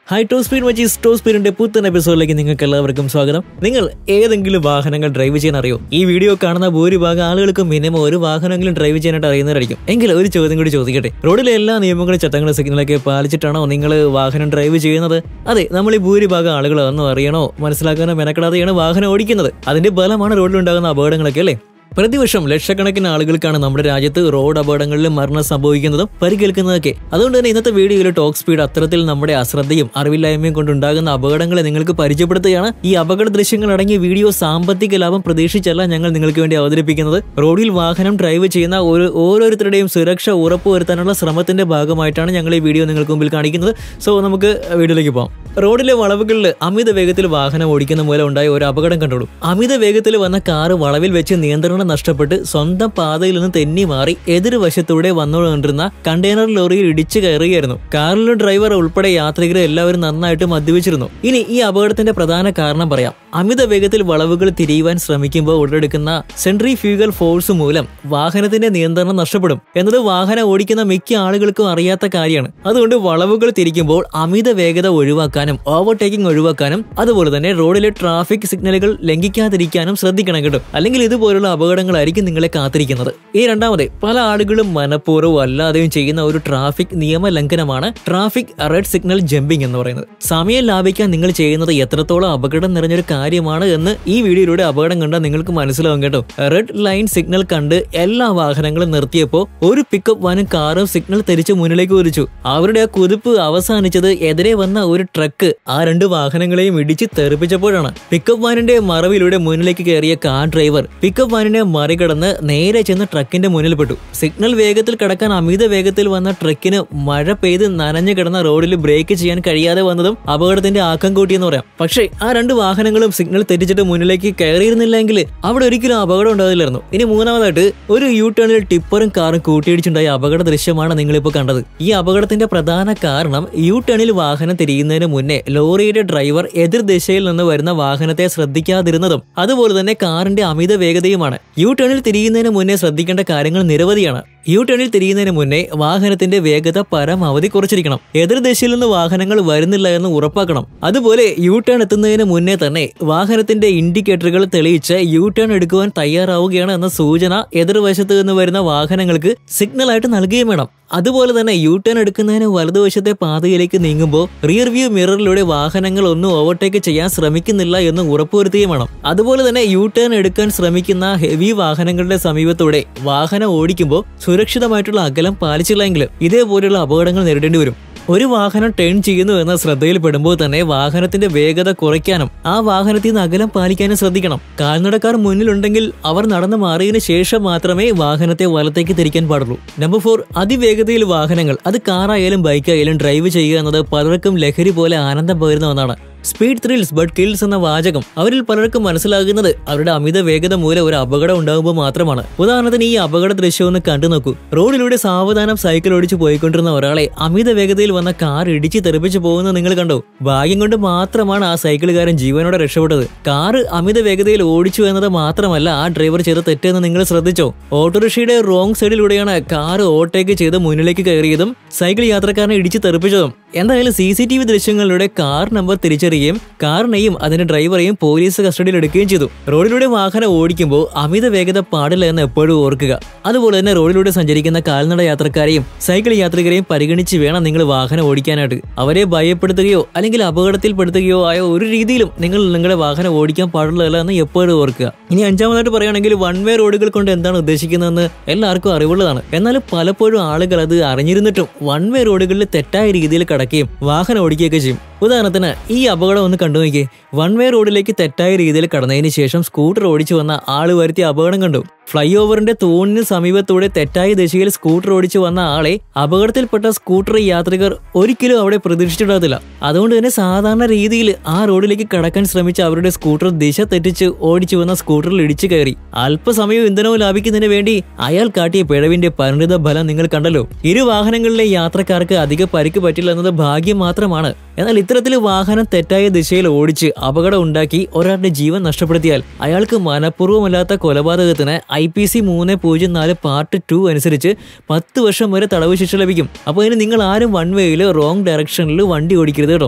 high to speed മച്ചി സ്റ്റോ സ്പീഡിന്റെ പുത്തൻ എപ്പിസോഡിലേക്ക് നിങ്ങൾക്ക് എല്ലാവർക്കും സ്വാഗതം നിങ്ങൾ ഏതെങ്കിലും വാഹനങ്ങൾ ഡ്രൈവ് ചെയ്യാൻ അറിയോ ഈ വീഡിയോ കാണുന്ന ഭൂരിഭാഗം ആളുകൾക്ക് മിനിമം ഒരു വാഹനമെങ്കിലും ഡ്രൈവ് ചെയ്യാനായിട്ട് അറിയുന്നവരായിരിക്കും എങ്കിൽ ഒരു ചോദ്യം കൂടി ചോദിക്കട്ടെ റോഡിലെ എല്ലാ നിയമങ്ങളും ചട്ടങ്ങളും സിഗ്നലൊക്കെ പാലിച്ചിട്ടാണോ നിങ്ങൾ വാഹനം ഡ്രൈവ് ചെയ്യുന്നത് അതെ നമ്മൾ ഈ ഭൂരിഭാഗം ആളുകൾ അതൊന്നും അറിയണോ മനസ്സിലാക്കാനോ മെനക്കെടാതെയാണ് വാഹനം ഓടിക്കുന്നത് അതിന്റെ ഫലമാണ് റോഡിലുണ്ടാകുന്ന അപകടങ്ങളൊക്കെ അല്ലേ പ്രതിവർഷം ലക്ഷക്കണക്കിന് ആളുകൾക്കാണ് നമ്മുടെ രാജ്യത്ത് റോഡ് അപകടങ്ങളിൽ മരണം സംഭവിക്കുന്നതും പരിക്കേൽക്കുന്നതൊക്കെ അതുകൊണ്ട് തന്നെ ഇന്നത്തെ വീഡിയോയിൽ ടോക്ക് സ്പീഡ് അത്തരത്തിൽ നമ്മുടെ അശ്രദ്ധയും അറിവില്ലായ്മയും കൊണ്ടുണ്ടാകുന്ന അപകടങ്ങളെ നിങ്ങൾക്ക് പരിചയപ്പെടുത്തുകയാണ് ഈ അപകട ദൃശ്യങ്ങൾ അടങ്ങിയ വീഡിയോ സാമ്പത്തിക ലാഭം പ്രതീക്ഷിച്ചല്ല ഞങ്ങൾ നിങ്ങൾക്ക് വേണ്ടി അവതരിപ്പിക്കുന്നത് റോഡിൽ വാഹനം ഡ്രൈവ് ചെയ്യുന്ന ഒരു ഓരോരുത്തരുടെയും സുരക്ഷ ഉറപ്പുവരുത്താനുള്ള ശ്രമത്തിന്റെ ഭാഗമായിട്ടാണ് ഞങ്ങൾ ഈ വീഡിയോ നിങ്ങൾക്ക് മുമ്പിൽ കാണിക്കുന്നത് സോ നമുക്ക് വീഡിയോയിലേക്ക് പോകാം റോഡിലെ വളവുകളിൽ അമിത വേഗത്തിൽ വാഹനം ഓടിക്കുന്ന മൂലം ഉണ്ടായ ഒരു അപകടം കണ്ടോളൂ അമിത വേഗത്തിൽ വന്ന കാറ് വളവിൽ വെച്ച് നിയന്ത്രണം നഷ്ടപ്പെട്ട് സ്വന്തം പാതയിൽ നിന്ന് തെന്നി മാറി എതിർവശത്തൂടെ വന്നുകൊണ്ടിരുന്ന കണ്ടെയ്നർ ലോറിയിൽ ഇടിച്ചു കയറുകയായിരുന്നു കാറിലെ ഡ്രൈവർ ഉൾപ്പെടെ യാത്രികരെ എല്ലാവരും നന്നായിട്ട് മദ്യപിച്ചിരുന്നു ഇനി ഈ അപകടത്തിന്റെ പ്രധാന കാരണം പറയാം അമിത വേഗത്തിൽ വളവുകൾ തിരിയുവാൻ ശ്രമിക്കുമ്പോൾ ഉടലെടുക്കുന്ന സെൻട്രി ഫ്യൂഗൽ ഫോഴ്സ് മൂലം വാഹനത്തിന്റെ നിയന്ത്രണം നഷ്ടപ്പെടും എന്നത് വാഹനം ഓടിക്കുന്ന മിക്ക ആളുകൾക്കും അറിയാത്ത കാര്യമാണ് അതുകൊണ്ട് വളവുകൾ തിരിക്കുമ്പോൾ അമിത വേഗത ഒഴിവാക്കാനും ഓവർടേക്കിംഗ് ഒഴിവാക്കാനും അതുപോലെ തന്നെ റോഡിലെ ട്രാഫിക് സിഗ്നലുകൾ ലംഘിക്കാതിരിക്കാനും ശ്രദ്ധിക്കണം കേട്ടോ അല്ലെങ്കിൽ ഇതുപോലുള്ള അപകടങ്ങളായിരിക്കും നിങ്ങളെ കാത്തിരിക്കുന്നത് ഈ രണ്ടാമത് പല ആളുകളും മനഃപൂർവ്വം അല്ലാതെയും ചെയ്യുന്ന ഒരു ട്രാഫിക് നിയമ ലംഘനമാണ് ട്രാഫിക് റെഡ് സിഗ്നൽ ജമ്പിംഗ് എന്ന് പറയുന്നത് സമയം ലാഭിക്കാൻ നിങ്ങൾ ചെയ്യുന്നത് എത്രത്തോളം അപകടം നിറഞ്ഞൊരു കാര്യമാണ് എന്ന് ഈ വീഡിയോയിലൂടെ അപകടം കണ്ടാൽ നിങ്ങൾക്ക് മനസ്സിലാവും കേട്ടോ റെഡ് ലൈൻ സിഗ്നൽ കണ്ട് എല്ലാ വാഹനങ്ങളും നിർത്തിയപ്പോൾ ഒരു പിക്കപ്പ് വാനും കാറും സിഗ്നൽ തിരിച്ച് മുന്നിലേക്ക് കുതിച്ചു അവരുടെ ആ കുതിപ്പ് അവസാനിച്ചത് എതിരെ വന്ന ഒരു ട്രക്ക് ആ രണ്ട് വാഹനങ്ങളെയും ഇടിച്ച് തെറിപ്പിച്ചപ്പോഴാണ് പിക്കപ്പ് വാനിന്റെ മറവിലൂടെ മുന്നിലേക്ക് കയറിയ കാർ ഡ്രൈവർ പിക്കപ്പ് വാനിനെ മറികടന്ന് നേരെ ചെന്ന് ട്രക്കിന്റെ മുന്നിൽ പെട്ടു സിഗ്നൽ വേഗത്തിൽ കടക്കാൻ അമിത വേഗത്തിൽ വന്ന ട്രക്കിന് മഴ പെയ്ത് നനഞ്ഞു കിടന്ന റോഡിൽ ബ്രേക്ക് ചെയ്യാൻ കഴിയാതെ വന്നതും അപകടത്തിന്റെ ആക്കം കൂട്ടിയെന്ന് പറയാം പക്ഷേ ആ രണ്ട് വാഹനങ്ങളും സിഗ്നൽ തെറ്റിച്ചിട്ട് മുന്നിലേക്ക് കയറിയിരുന്നില്ലെങ്കിൽ അവിടെ ഒരിക്കലും അപകടം ഉണ്ടാവില്ലായിരുന്നു ഇനി മൂന്നാമതായിട്ട് ഒരു യു ടേണിൽ ടിപ്പറും കാറും കൂട്ടിയിടിച്ചുണ്ടായ അപകട ദൃശ്യമാണ് നിങ്ങളിപ്പോൾ കണ്ടത് ഈ അപകടത്തിന്റെ പ്രധാന കാരണം യു ടേണിൽ വാഹനം തിരിയുന്നതിന് മുന്നേ ലോറിയുടെ ഡ്രൈവർ എതിർ ദിശയിൽ നിന്ന് വരുന്ന വാഹനത്തെ ശ്രദ്ധിക്കാതിരുന്നതും അതുപോലെ തന്നെ കാറിന്റെ അമിത വേഗതയുമാണ് യു ടേണിൽ തിരിയുന്നതിന് മുന്നേ ശ്രദ്ധിക്കേണ്ട കാര്യങ്ങൾ നിരവധിയാണ് യു ടേണിൽ തിരിയുന്നതിന് മുന്നേ വാഹനത്തിന്റെ വേഗത പരമാവധി കുറച്ചിരിക്കണം എതിർ ദിശയിൽ നിന്ന് വാഹനങ്ങൾ വരുന്നില്ല എന്ന് ഉറപ്പാക്കണം അതുപോലെ യു ടേൺ എത്തുന്നതിന് മുന്നേ തന്നെ വാഹനത്തിന്റെ ഇൻഡിക്കേറ്ററുകൾ തെളിയിച്ച് യു ടേൺ എടുക്കുവാൻ തയ്യാറാവുകയാണ് എന്ന സൂചന എതിർവശത്ത് നിന്ന് വരുന്ന വാഹനങ്ങൾക്ക് സിഗ്നൽ ആയിട്ട് നൽകുകയും വേണം അതുപോലെ തന്നെ യു ടേൺ എടുക്കുന്നതിന് വലതുവശത്തെ പാതയിലേക്ക് നീങ്ങുമ്പോൾ റിയർ വ്യൂ മിററിലൂടെ വാഹനങ്ങൾ ഒന്നും ഓവർടേക്ക് ചെയ്യാൻ ശ്രമിക്കുന്നില്ല എന്ന് ഉറപ്പുവരുത്തുകയും വേണം അതുപോലെ തന്നെ യു ടേൺ എടുക്കാൻ ശ്രമിക്കുന്ന ഹെവി വാഹനങ്ങളുടെ സമീപത്തൂടെ വാഹനം ഓടിക്കുമ്പോൾ സുരക്ഷിതമായിട്ടുള്ള അകലം പാലിച്ചില്ലെങ്കിൽ ഇതേപോലെയുള്ള അപകടങ്ങൾ നേരിടേണ്ടി വരും ഒരു വാഹനം ടേൺ ചെയ്യുന്നു എന്ന ശ്രദ്ധയിൽപ്പെടുമ്പോൾ തന്നെ വാഹനത്തിന്റെ വേഗത കുറയ്ക്കാനും ആ വാഹനത്തിൽ നിന്ന് അകലം പാലിക്കാനും ശ്രദ്ധിക്കണം കാൽനടക്കാർ മുന്നിലുണ്ടെങ്കിൽ അവർ നടന്നു മാറിയതിനു ശേഷം മാത്രമേ വാഹനത്തെ വലത്തേക്ക് തിരിക്കാൻ പാടുള്ളൂ നമ്പർ ഫോർ അതിവേഗതയിൽ വാഹനങ്ങൾ അത് കാറായാലും ബൈക്കായാലും ഡ്രൈവ് ചെയ്യുക എന്നത് പലർക്കും ലഹരി പോലെ ആനന്ദം പകരുന്ന ഒന്നാണ് സ്പീഡ് ത്രിൽസ് ബട്ട് കിൽസ് എന്ന വാചകം അവരിൽ പലർക്കും മനസ്സിലാകുന്നത് അവരുടെ അമിത വേഗത മൂലം ഒരു അപകടം ഉണ്ടാകുമ്പോൾ മാത്രമാണ് ഉദാഹരണത്തിന് ഈ അപകട ദൃശ്യം ഒന്ന് കണ്ടു നോക്കൂ റോഡിലൂടെ സാവധാനം സൈക്കിൾ ഓടിച്ച് പോയിക്കൊണ്ടിരുന്ന ഒരാളെ അമിത വേഗതയിൽ വന്ന കാർ ഇടിച്ച് തെറിപ്പിച്ച് പോകുന്നത് നിങ്ങൾ കണ്ടു ഭാഗ്യം കൊണ്ട് മാത്രമാണ് ആ സൈക്കിളുകാരൻ ജീവനോടെ രക്ഷപ്പെട്ടത് കാറ് അമിത വേഗതയിൽ ഓടിച്ചു എന്നത് മാത്രമല്ല ആ ഡ്രൈവർ ചെയ്ത തെറ്റെന്ന് നിങ്ങൾ ശ്രദ്ധിച്ചോ ഓട്ടോറിക്ഷയുടെ റോങ് സൈഡിലൂടെയാണ് കാറ് ഓവർടേക്ക് ചെയ്ത് മുന്നിലേക്ക് കയറിയതും സൈക്കിൾ യാത്രക്കാരനെ ഇടിച്ച് തെറിപ്പിച്ചതും എന്തായാലും സി സി ടി വി ദൃശ്യങ്ങളിലൂടെ കാർ നമ്പർ തിരിച്ചറിയുകയും കാറിനെയും അതിന്റെ ഡ്രൈവറെയും പോലീസ് കസ്റ്റഡിയിൽ എടുക്കുകയും ചെയ്തു റോഡിലൂടെ വാഹനം ഓടിക്കുമ്പോൾ അമിത വേഗത പാടില്ല എന്ന് എപ്പോഴും ഓർക്കുക അതുപോലെ തന്നെ റോഡിലൂടെ സഞ്ചരിക്കുന്ന കാൽനട യാത്രക്കാരെയും സൈക്കിൾ യാത്രികരെയും പരിഗണിച്ച് വേണം നിങ്ങൾ വാഹനം ഓടിക്കാനായിട്ട് അവരെ ഭയപ്പെടുത്തുകയോ അല്ലെങ്കിൽ അപകടത്തിൽപ്പെടുത്തുകയോ ആയ ഒരു രീതിയിലും നിങ്ങൾ നിങ്ങളുടെ വാഹനം ഓടിക്കാൻ പാടുള്ളതല്ല എന്ന് എപ്പോഴും ഓർക്കുക ഇനി അഞ്ചാമതായിട്ട് പറയുകയാണെങ്കിൽ വൺ വേ റോഡുകൾ കൊണ്ട് എന്താണ് ഉദ്ദേശിക്കുന്നതെന്ന് എല്ലാവർക്കും അറിവുള്ളതാണ് എന്നാൽ പലപ്പോഴും ആളുകൾ അത് അറിഞ്ഞിരുന്നിട്ടും വൺ വേ റോഡുകളിൽ തെറ്റായ രീതിയിൽ കടക്കുകയും വാഹനം ഓടിക്കുകയൊക്കെ ചെയ്യും ഉദാഹരണത്തിന് ഈ അപകടം ഒന്ന് കണ്ടു നോക്കിയേ വൺ വേ റോഡിലേക്ക് തെറ്റായ രീതിയിൽ കടന്നതിന് ശേഷം സ്കൂട്ടർ ഓടിച്ചു വന്ന ആള് വരുത്തിയ അപകടം കണ്ടു ഫ്ലൈ ഓവറിന്റെ തൂണിന് സമീപത്തൂടെ തെറ്റായ ദിശയിൽ സ്കൂട്ടർ ഓടിച്ചു വന്ന ആളെ അപകടത്തിൽപ്പെട്ട സ്കൂട്ടർ യാത്രികർ ഒരിക്കലും അവിടെ പ്രതീക്ഷിച്ചിടാത്തില്ല അതുകൊണ്ട് തന്നെ സാധാരണ രീതിയിൽ ആ റോഡിലേക്ക് കടക്കാൻ ശ്രമിച്ച അവരുടെ സ്കൂട്ടർ ദിശ തെറ്റിച്ച് ഓടിച്ചു വന്ന സ്കൂട്ടറിൽ ഇടിച്ചു കയറി അല്പസമയം ഇന്ധനവും ലാഭിക്കുന്നതിന് വേണ്ടി അയാൾ കാട്ടിയ പിഴവിന്റെ പരിണിത ഫലം നിങ്ങൾ കണ്ടല്ലോ ഇരു വാഹനങ്ങളിലെ യാത്രക്കാർക്ക് അധിക പരിക്ക് പറ്റില്ല എന്നത് ഭാഗ്യം മാത്രമാണ് എന്നാൽ ഇത്തരത്തിൽ വാഹനം തെറ്റായ ദിശയിൽ ഓടിച്ച് അപകടം ഉണ്ടാക്കി ഒരാളുടെ ജീവൻ നഷ്ടപ്പെടുത്തിയാൽ അയാൾക്ക് മനഃപൂർവ്വമല്ലാത്ത കൊലപാതകത്തിന് ഐ പി സി മൂന്ന് പൂജ്യം നാല് പാർട്ട് ടു അനുസരിച്ച് പത്ത് വർഷം വരെ തടവ് ശിക്ഷ ലഭിക്കും അപ്പോൾ ഇനി നിങ്ങൾ ആരും വൺ വേയിൽ റോങ് ഡയറക്ഷനിൽ വണ്ടി ഓടിക്കരുത് കേട്ടോ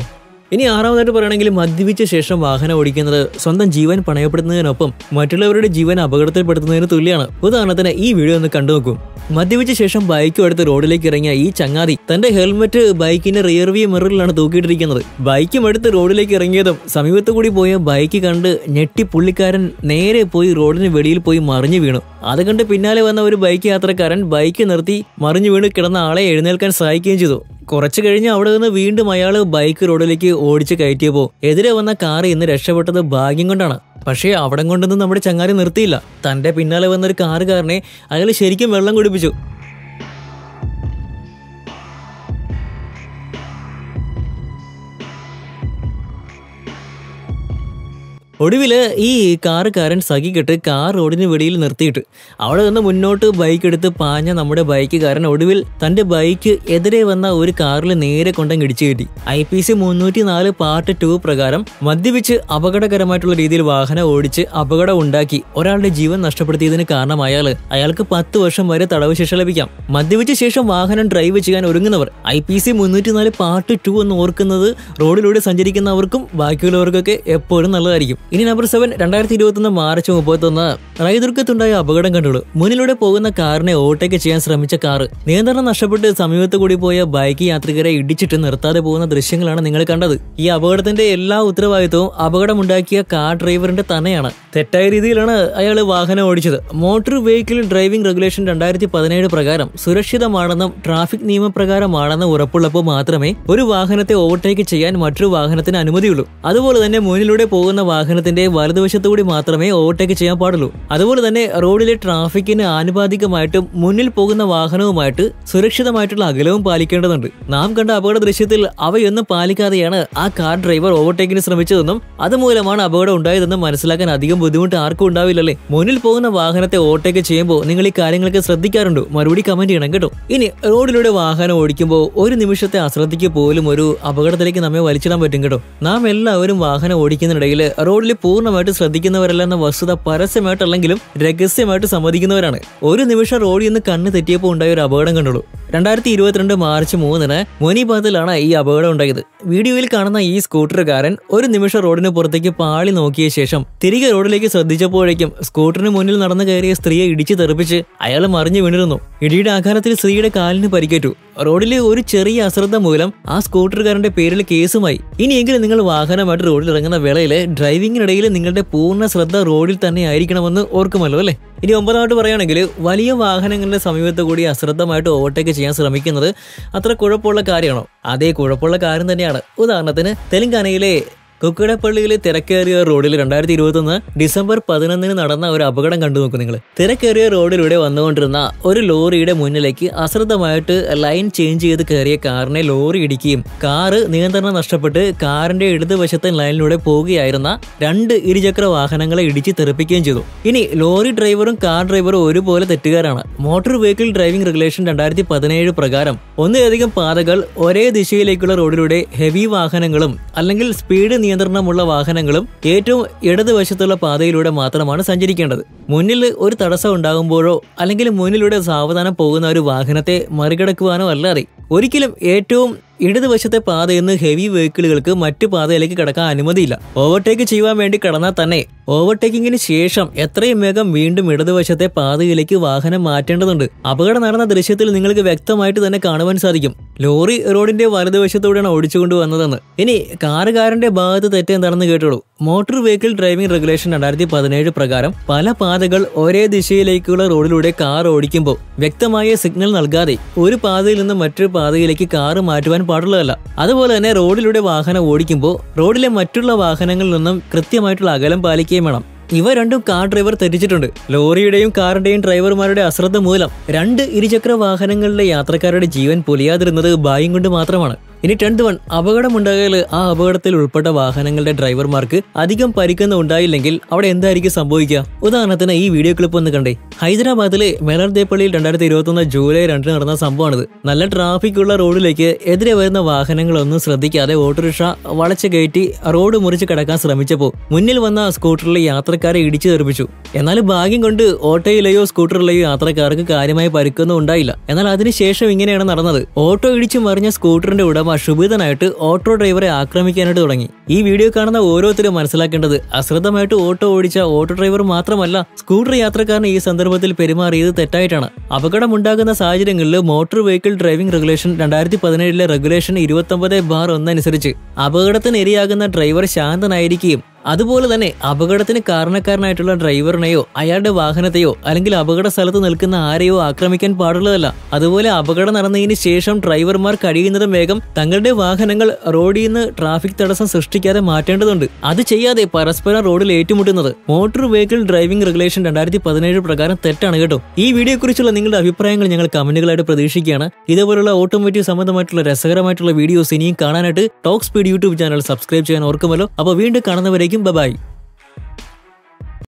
ഇനി ആറാമതായിട്ട് പറയുകയാണെങ്കിൽ മദ്യപിച്ച ശേഷം വാഹനം ഓടിക്കുന്നത് സ്വന്തം ജീവൻ പണയപ്പെടുത്തുന്നതിനൊപ്പം മറ്റുള്ളവരുടെ ജീവൻ അപകടത്തിൽപ്പെടുത്തുന്നതിന് തുല്യമാണ് ഉദാഹരണത്തിന് ഈ വീഡിയോ ഒന്ന് കണ്ടു നോക്കൂ മദ്യപിച്ച ശേഷം ബൈക്കും എടുത്ത് റോഡിലേക്ക് ഇറങ്ങിയ ഈ ചങ്ങാതി തന്റെ ഹെൽമെറ്റ് ബൈക്കിന്റെ റിയർ വ്യൂ മിററിലാണ് തൂക്കിയിട്ടിരിക്കുന്നത് ബൈക്കും എടുത്ത് റോഡിലേക്ക് ഇറങ്ങിയതും സമീപത്തു കൂടി പോയ ബൈക്ക് കണ്ട് ഞെട്ടി പുള്ളിക്കാരൻ നേരെ പോയി റോഡിന് വെളിയിൽ പോയി മറിഞ്ഞു വീണു അത് കണ്ട് പിന്നാലെ വന്ന ഒരു ബൈക്ക് യാത്രക്കാരൻ ബൈക്ക് നിർത്തി മറിഞ്ഞു വീണ് കിടന്ന ആളെ എഴുന്നേൽക്കാൻ സഹായിക്കുകയും ചെയ്തു കുറച്ചു കഴിഞ്ഞ് അവിടെ നിന്ന് വീണ്ടും അയാൾ ബൈക്ക് റോഡിലേക്ക് ഓടിച്ച് കയറ്റിയപ്പോൾ എതിരെ വന്ന കാർ ഇന്ന് രക്ഷപ്പെട്ടത് ഭാഗ്യം കൊണ്ടാണ് പക്ഷേ അവിടം കൊണ്ടൊന്നും നമ്മുടെ ചങ്ങാരി നിർത്തിയില്ല തന്റെ പിന്നാലെ വന്ന ഒരു കാറുകാരനെ അയാൾ ശരിക്കും വെള്ളം കുടിപ്പിച്ചു ഒടുവില് ഈ കാറുകാരൻ സഖിക്കിട്ട് കാർ റോഡിന് വെളിയിൽ നിർത്തിയിട്ട് അവിടെ നിന്ന് മുന്നോട്ട് ബൈക്ക് എടുത്ത് പാഞ്ഞ നമ്മുടെ ബൈക്കുകാരൻ ഒടുവിൽ തന്റെ ബൈക്ക് എതിരെ വന്ന ഒരു കാറിൽ നേരെ കൊണ്ടങ്ങ് ഇടിച്ചു കയറ്റി ഐ പി സി മുന്നൂറ്റി നാല് പാർട്ട് ടു പ്രകാരം മദ്യപിച്ച് അപകടകരമായിട്ടുള്ള രീതിയിൽ വാഹനം ഓടിച്ച് അപകടം ഉണ്ടാക്കി ഒരാളുടെ ജീവൻ നഷ്ടപ്പെടുത്തിയതിന് കാരണമായാൽ അയാൾക്ക് പത്ത് വർഷം വരെ തടവ് ശിക്ഷ ലഭിക്കാം മദ്യപിച്ച ശേഷം വാഹനം ഡ്രൈവ് ചെയ്യാൻ ഒരുങ്ങുന്നവർ ഐ പി സി മുന്നൂറ്റി നാല് പാർട്ട് ടു എന്ന് ഓർക്കുന്നത് റോഡിലൂടെ സഞ്ചരിക്കുന്നവർക്കും ബാക്കിയുള്ളവർക്കൊക്കെ എപ്പോഴും നല്ലതായിരിക്കും ഇനി നമ്പർ സെവൻ രണ്ടായിരത്തി ഇരുപത്തൊന്ന് മാർച്ച് മുപ്പത്തൊന്ന് റൈദുർഗത്തുണ്ടായ അപകടം കണ്ടുള്ളൂ മുന്നിലൂടെ പോകുന്ന കാറിനെ ഓവർടേക്ക് ചെയ്യാൻ ശ്രമിച്ച കാറ് നിയന്ത്രണം നഷ്ടപ്പെട്ട് സമീപത്ത് കൂടി പോയ ബൈക്ക് യാത്രികരെ ഇടിച്ചിട്ട് നിർത്താതെ പോകുന്ന ദൃശ്യങ്ങളാണ് നിങ്ങൾ കണ്ടത് ഈ അപകടത്തിന്റെ എല്ലാ ഉത്തരവാദിത്വവും അപകടമുണ്ടാക്കിയ കാർ ഡ്രൈവറിന്റെ തന്നെയാണ് തെറ്റായ രീതിയിലാണ് അയാൾ വാഹനം ഓടിച്ചത് മോട്ടോർ വെഹിക്കിൾ ഡ്രൈവിംഗ് റെഗുലേഷൻ രണ്ടായിരത്തി പതിനേഴ് പ്രകാരം സുരക്ഷിതമാണെന്നും ട്രാഫിക് നിയമപ്രകാരമാണെന്നും ഉറപ്പുള്ളപ്പോൾ മാത്രമേ ഒരു വാഹനത്തെ ഓവർടേക്ക് ചെയ്യാൻ മറ്റൊരു വാഹനത്തിന് അനുമതിയുള്ളൂ അതുപോലെ തന്നെ മുന്നിലൂടെ പോകുന്ന വാഹനത്തിന്റെ വലതുവശത്തുകൂടി മാത്രമേ ഓവർടേക്ക് ചെയ്യാൻ പാടുള്ളൂ അതുപോലെ തന്നെ റോഡിലെ ട്രാഫിക്കിന് ആനുപാതികമായിട്ടും മുന്നിൽ പോകുന്ന വാഹനവുമായിട്ട് സുരക്ഷിതമായിട്ടുള്ള അകലവും പാലിക്കേണ്ടതുണ്ട് നാം കണ്ട അപകട ദൃശ്യത്തിൽ അവയൊന്നും പാലിക്കാതെയാണ് ആ കാർ ഡ്രൈവർ ഓവർടേക്കിന് ശ്രമിച്ചതെന്നും അതുമൂലമാണ് അപകടം ഉണ്ടായതെന്നും മനസ്സിലാക്കാൻ അധികം ബുദ്ധിമുട്ട് ആർക്കും ഉണ്ടാവില്ലല്ലേ മുന്നിൽ പോകുന്ന വാഹനത്തെ ഓവർടേക്ക് ചെയ്യുമ്പോൾ നിങ്ങൾ ഈ കാര്യങ്ങളൊക്കെ ശ്രദ്ധിക്കാറുണ്ടോ മറുപടി കമന്റ് ചെയ്യണം കേട്ടോ ഇനി റോഡിലൂടെ വാഹനം ഓടിക്കുമ്പോൾ ഒരു നിമിഷത്തെ അശ്രദ്ധയ്ക്ക് പോലും ഒരു അപകടത്തിലേക്ക് നമ്മെ വലിച്ചിടാൻ പറ്റും കേട്ടോ നാം എല്ലാവരും വാഹനം ഓടിക്കുന്നതിനിടയിൽ റോഡിൽ പൂർണ്ണമായിട്ട് ശ്രദ്ധിക്കുന്നവരല്ല എന്ന വസ്തുത പരസ്യമായിട്ടല്ലെങ്കിലും രഹസ്യമായിട്ട് സമ്മതിക്കുന്നവരാണ് ഒരു നിമിഷം റോഡിൽ നിന്ന് കണ്ണ് തെറ്റിയപ്പോൾ ഉണ്ടായ ഒരു അപകടം കണ്ടുള്ളൂ രണ്ടായിരത്തി ഇരുപത്തിരണ്ട് മാർച്ച് മൂന്നിന് മൊനിബാദിലാണ് ഈ അപകടം ഉണ്ടായത് വീഡിയോയിൽ കാണുന്ന ഈ സ്കൂട്ടറുകാരൻ ഒരു നിമിഷം റോഡിന് പുറത്തേക്ക് പാളി നോക്കിയ ശേഷം തിരികെ റോഡിലേക്ക് ശ്രദ്ധിച്ചപ്പോഴേക്കും സ്കൂട്ടറിന് മുന്നിൽ നടന്നു കയറിയ സ്ത്രീയെ ഇടിച്ചു തെറിപ്പിച്ച് അയാൾ മറിഞ്ഞു വീണിരുന്നു ഇടിയുടെ ആഘാതത്തിൽ സ്ത്രീയുടെ കാലിന് പരിക്കേറ്റു റോഡിലെ ഒരു ചെറിയ അശ്രദ്ധ മൂലം ആ സ്കൂട്ടറുകാരന്റെ പേരിൽ കേസുമായി ഇനിയെങ്കിലും നിങ്ങൾ വാഹനമായിട്ട് റോഡിൽ ഇറങ്ങുന്ന വേളയിൽ ഡ്രൈവിംഗിനിടയിൽ നിങ്ങളുടെ പൂർണ്ണ ശ്രദ്ധ റോഡിൽ തന്നെ ആയിരിക്കണമെന്ന് ഓർക്കുമല്ലോ അല്ലേ ഇനി ഒമ്പതായിട്ട് പറയുകയാണെങ്കിൽ വലിയ വാഹനങ്ങളുടെ സമീപത്ത് കൂടി അശ്രദ്ധമായിട്ട് ഓവർടേക്ക് ചെയ്യാൻ ശ്രമിക്കുന്നത് അത്ര കുഴപ്പമുള്ള കാര്യമാണോ അതേ കുഴപ്പമുള്ള കാര്യം തന്നെയാണ് ഉദാഹരണത്തിന് തെലങ്കാനയിലെ കുക്കടപ്പള്ളിയിലെ തിരക്കേറിയ റോഡിൽ രണ്ടായിരത്തി ഇരുപത്തൊന്ന് ഡിസംബർ പതിനൊന്നിന് നടന്ന ഒരു അപകടം കണ്ടു നോക്കൂ നിങ്ങൾ തിരക്കേറിയ റോഡിലൂടെ വന്നുകൊണ്ടിരുന്ന ഒരു ലോറിയുടെ മുന്നിലേക്ക് അശ്രദ്ധമായിട്ട് ലൈൻ ചേഞ്ച് ചെയ്ത് കയറിയ കാറിനെ ലോറി ഇടിക്കുകയും കാറ് നിയന്ത്രണം നഷ്ടപ്പെട്ട് കാറിന്റെ ഇടതുവശത്തെ ലൈനിലൂടെ പോവുകയായിരുന്ന രണ്ട് ഇരുചക്ര വാഹനങ്ങളെ ഇടിച്ച് തെറിപ്പിക്കുകയും ചെയ്തു ഇനി ലോറി ഡ്രൈവറും കാർ ഡ്രൈവറും ഒരുപോലെ തെറ്റുകാരാണ് മോട്ടോർ വെഹിക്കിൾ ഡ്രൈവിംഗ് റെഗുലേഷൻ രണ്ടായിരത്തി പതിനേഴ് പ്രകാരം ഒന്നിലധികം പാതകൾ ഒരേ ദിശയിലേക്കുള്ള റോഡിലൂടെ ഹെവി വാഹനങ്ങളും അല്ലെങ്കിൽ സ്പീഡ് നിയന്ത്രണമുള്ള വാഹനങ്ങളും ഏറ്റവും ഇടതുവശത്തുള്ള പാതയിലൂടെ മാത്രമാണ് സഞ്ചരിക്കേണ്ടത് മുന്നിൽ ഒരു തടസ്സം ഉണ്ടാകുമ്പോഴോ അല്ലെങ്കിൽ മുന്നിലൂടെ സാവധാനം പോകുന്ന ഒരു വാഹനത്തെ മറികടക്കുവാനോ അല്ലാതെ ഒരിക്കലും ഏറ്റവും ഇടതുവശത്തെ പാതയെന്ന് ഹെവി വെഹിക്കിളുകൾക്ക് മറ്റു പാതയിലേക്ക് കടക്കാൻ അനുമതിയില്ല ഓവർടേക്ക് ചെയ്യുവാൻ വേണ്ടി കടന്നാൽ തന്നെ ഓവർടേക്കിങ്ങിന് ശേഷം എത്രയും വേഗം വീണ്ടും ഇടതുവശത്തെ പാതയിലേക്ക് വാഹനം മാറ്റേണ്ടതുണ്ട് അപകടം നടന്ന ദൃശ്യത്തിൽ നിങ്ങൾക്ക് വ്യക്തമായിട്ട് തന്നെ കാണുവാൻ സാധിക്കും ലോറി റോഡിന്റെ വലതുവശത്തൂടെയാണ് ഓടിച്ചുകൊണ്ട് വന്നതെന്ന് ഇനി കാറുകാരന്റെ ഭാഗത്ത് തെറ്റെന്താണെന്ന് കേട്ടോളൂ മോട്ടോർ വെഹിക്കിൾ ഡ്രൈവിംഗ് റെഗുലേഷൻ രണ്ടായിരത്തി പതിനേഴ് പ്രകാരം പല പാതകൾ ഒരേ ദിശയിലേക്കുള്ള റോഡിലൂടെ കാർ ഓടിക്കുമ്പോൾ വ്യക്തമായ സിഗ്നൽ നൽകാതെ ഒരു പാതയിൽ നിന്ന് മറ്റൊരു പാതയിലേക്ക് കാറ് മാറ്റുവാൻ പാടുള്ളതല്ല അതുപോലെ തന്നെ റോഡിലൂടെ വാഹനം ഓടിക്കുമ്പോൾ റോഡിലെ മറ്റുള്ള വാഹനങ്ങളിൽ നിന്നും കൃത്യമായിട്ടുള്ള അകലം പാലിക്കുകയും വേണം ഇവ രണ്ടും കാർ ഡ്രൈവർ തെറ്റിച്ചിട്ടുണ്ട് ലോറിയുടെയും കാറിന്റെയും ഡ്രൈവർമാരുടെ അശ്രദ്ധ മൂലം രണ്ട് ഇരുചക്ര വാഹനങ്ങളിലെ യാത്രക്കാരുടെ ജീവൻ പൊലിയാതിരുന്നത് ഭാഗ്യം കൊണ്ട് മാത്രമാണ് ഇനി ടെൻത്ത് വൺ അപകടമുണ്ടായാൽ ആ അപകടത്തിൽ ഉൾപ്പെട്ട വാഹനങ്ങളുടെ ഡ്രൈവർമാർക്ക് അധികം പരിക്കൊന്നും ഉണ്ടായില്ലെങ്കിൽ അവിടെ എന്തായിരിക്കും സംഭവിക്കുക ഉദാഹരണത്തിന് ഈ വീഡിയോ ക്ലിപ്പ് ഒന്ന് കണ്ടേ ഹൈദരാബാദിലെ മെലർദേപ്പള്ളിയിൽ രണ്ടായിരത്തി ഇരുപത്തൊന്ന് ജൂലൈ രണ്ടിന് നടന്ന സംഭവമാണിത് നല്ല ട്രാഫിക് ഉള്ള റോഡിലേക്ക് എതിരെ വരുന്ന വാഹനങ്ങളൊന്നും ശ്രദ്ധിക്കാതെ ഓട്ടോറിക്ഷ വളച്ചു കയറ്റി റോഡ് മുറിച്ച് കടക്കാൻ ശ്രമിച്ചപ്പോൾ മുന്നിൽ വന്ന സ്കൂട്ടറിലെ യാത്രക്കാരെ ഇടിച്ചു തെറിപ്പിച്ചു എന്നാൽ ഭാഗ്യം കൊണ്ട് ഓട്ടോയിലെയോ സ്കൂട്ടറിലെയോ യാത്രക്കാർക്ക് കാര്യമായ പരിക്കൊന്നും ഉണ്ടായില്ല എന്നാൽ അതിനുശേഷം ഇങ്ങനെയാണ് നടന്നത് ഓട്ടോ ഇടിച്ചു മറിഞ്ഞ സ്കൂട്ടറിന്റെ ഉടമ അശുഭിതനായിട്ട് ഓട്ടോ ഡ്രൈവറെ ആക്രമിക്കാനായിട്ട് തുടങ്ങി ഈ വീഡിയോ കാണുന്ന ഓരോരുത്തരും മനസ്സിലാക്കേണ്ടത് അശ്രദ്ധമായിട്ട് ഓട്ടോ ഓടിച്ച ഓട്ടോ ഡ്രൈവർ മാത്രമല്ല സ്കൂട്ടർ യാത്രക്കാരൻ ഈ സന്ദർഭത്തിൽ പെരുമാറിയത് തെറ്റായിട്ടാണ് അപകടമുണ്ടാകുന്ന സാഹചര്യങ്ങളിൽ മോട്ടോർ വെഹിക്കിൾ ഡ്രൈവിംഗ് റെഗുലേഷൻ രണ്ടായിരത്തി പതിനേഴിലെ റെഗുലേഷൻ ഇരുപത്തൊമ്പത് ബാർ ഒന്ന് അനുസരിച്ച് അപകടത്തിന് ഇരയാകുന്ന ഡ്രൈവർ ശാന്തനായിരിക്കുകയും അതുപോലെ തന്നെ അപകടത്തിന് കാരണക്കാരനായിട്ടുള്ള ഡ്രൈവറിനെയോ അയാളുടെ വാഹനത്തെയോ അല്ലെങ്കിൽ അപകട സ്ഥലത്ത് നിൽക്കുന്ന ആരെയോ ആക്രമിക്കാൻ പാടുള്ളതല്ല അതുപോലെ അപകടം നടന്നതിന് ശേഷം ഡ്രൈവർമാർ കഴിയുന്നതും വേഗം തങ്ങളുടെ വാഹനങ്ങൾ റോഡിൽ നിന്ന് ട്രാഫിക് തടസ്സം സൃഷ്ടിക്കാതെ മാറ്റേണ്ടതുണ്ട് അത് ചെയ്യാതെ പരസ്പരം റോഡിൽ ഏറ്റുമുട്ടുന്നത് മോട്ടോർ വെഹിക്കിൾ ഡ്രൈവിംഗ് റെഗുലേഷൻ രണ്ടായിരത്തി പതിനേഴ് പ്രകാരം തെറ്റാണ് കേട്ടോ ഈ വീഡിയോയെക്കുറിച്ചുള്ള നിങ്ങളുടെ അഭിപ്രായങ്ങൾ ഞങ്ങൾ കമന്റുകളായിട്ട് പ്രതീക്ഷിക്കുകയാണ് ഇതേപോലുള്ള ഓട്ടോമോറ്റീവ് സംബന്ധമായിട്ടുള്ള രസകരമായിട്ടുള്ള വീഡിയോസ് ഇനിയും കാണാനായിട്ട് talk speed YouTube channel subscribe ചെയ്യാൻ ഓർക്കുമല്ലോ അപ്പോൾ വീണ്ടും കാണുന്നവരേക്കും ബൈ